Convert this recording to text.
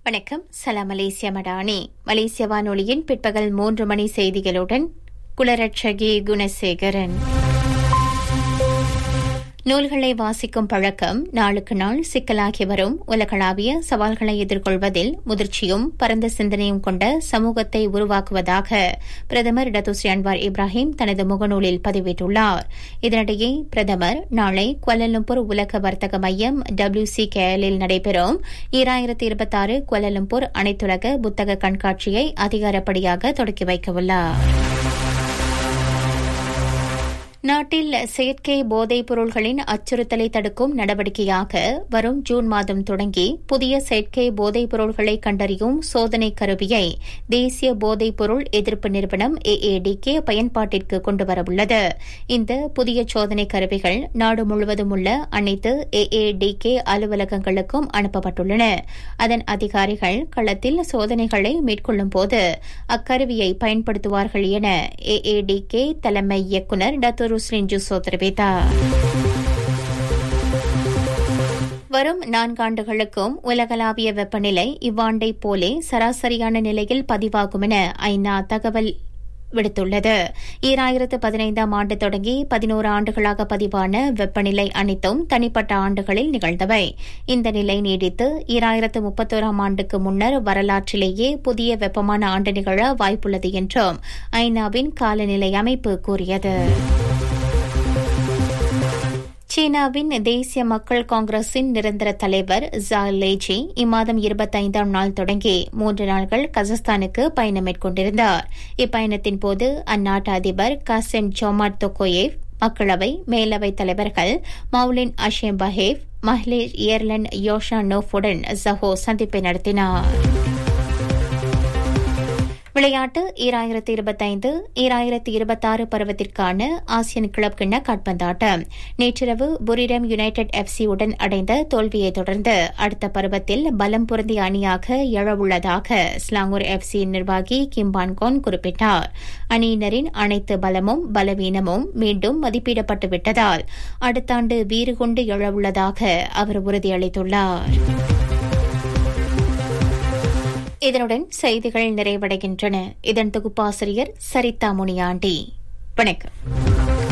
வணக்கம் சலாம் மலேசியா மடானி மலேசிய வானொலியின் பிற்பகல் மூன்று மணி செய்திகளுடன் குலரட்சகி குணசேகரன் நூல்களை வாசிக்கும் பழக்கம் நாளுக்கு நாள் சிக்கலாகி வரும் உலகளாவிய சவால்களை எதிர்கொள்வதில் முதிர்ச்சியும் பரந்த சிந்தனையும் கொண்ட சமூகத்தை உருவாக்குவதாக பிரதமர் டத்துஸ்ரீ அன்வார் இப்ராஹிம் தனது முகநூலில் பதிவிட்டுள்ளார் இதனிடையே பிரதமர் நாளை குவலலும்பூர் உலக வர்த்தக மையம் டபிள்யூ சி கேஎலில் நடைபெறும் ஈராயிரத்தி இருபத்தாறு குவலலும்பூர் அனைத்துலக புத்தக கண்காட்சியை அதிகாரப்படியாக தொடக்கி வைக்கவுள்ளார் நாட்டில் செயற்கை போதைப் பொருள்களின் அச்சுறுத்தலை தடுக்கும் நடவடிக்கையாக வரும் ஜூன் மாதம் தொடங்கி புதிய செயற்கை போதைப் பொருள்களை கண்டறியும் சோதனை கருவியை தேசிய போதைப் பொருள் எதிர்ப்பு நிறுவனம் ஏஏடிகே பயன்பாட்டிற்கு கொண்டுவரவுள்ளது இந்த புதிய சோதனை கருவிகள் நாடு முழுவதும் உள்ள அனைத்து ஏஏடிகே அலுவலகங்களுக்கும் அனுப்பப்பட்டுள்ளன அதன் அதிகாரிகள் களத்தில் சோதனைகளை மேற்கொள்ளும் போது அக்கருவியை பயன்படுத்துவார்கள் என ஏஏடிகே தலைமை இயக்குநர் டத்தூர் ருஸ்லின் ஜூசோ தெரிவித்தார் வரும் நான்காண்டுகளுக்கும் உலகளாவிய வெப்பநிலை இவ்வாண்டை போலே சராசரியான நிலையில் பதிவாகும் என ஐநா தகவல் விடுத்துள்ளது ஈராயிரத்து பதினைந்தாம் ஆண்டு தொடங்கி பதினோரு ஆண்டுகளாக பதிவான வெப்பநிலை அனைத்தும் தனிப்பட்ட ஆண்டுகளில் நிகழ்ந்தவை இந்த நிலை நீடித்து ஈராயிரத்து முப்பத்தோராம் ஆண்டுக்கு முன்னர் வரலாற்றிலேயே புதிய வெப்பமான ஆண்டு நிகழ வாய்ப்புள்ளது என்றும் ஐநாவின் காலநிலை அமைப்பு கூறியது சீனாவின் தேசிய மக்கள் காங்கிரசின் நிரந்தர தலைவர் ஜா லேஜி இம்மாதம் இருபத்தைந்தாம் நாள் தொடங்கி மூன்று நாள்கள் கசஸ்தானுக்கு பயணம் மேற்கொண்டிருந்தார் இப்பயணத்தின் போது அந்நாட்டு அதிபர் காசிம் ஜோமாட் தொக்கோயேவ் மக்களவை மேலவைத் தலைவர்கள் மௌலின் அஷேம் பஹேவ் மஹ்லேஷ் ஏர்லன் யோஷா நோஃபுடன் ஜஹோ சந்திப்பை நடத்தினார் விளையாட்டு ஈராயிரத்தி இருபத்தைந்து ஈராயிரத்தி இருபத்தாறு பருவத்திற்கான ஆசியன் கிளப் கிண்ண காட்பந்தாட்டம் நேற்றிரவு புரிரம் யுனைடெட் எஃப்சி உடன் அடைந்த தோல்வியை தொடர்ந்து அடுத்த பருவத்தில் பலம் பொருந்திய அணியாக எழவுள்ளதாக ஸ்லாங்கூர் எஃப்சி நிர்வாகி கிம்பான்கோன் குறிப்பிட்டார் அணியினரின் அனைத்து பலமும் பலவீனமும் மீண்டும் மதிப்பிடப்பட்டு விட்டதால் அடுத்த ஆண்டு வீறு கொண்டு எழவுள்ளதாக அவர் உறுதியளித்துள்ளார் இதனுடன் செய்திகள் நிறைவடைகின்றன இதன் தொகுப்பாசிரியர் சரிதா முனியாண்டி வணக்கம்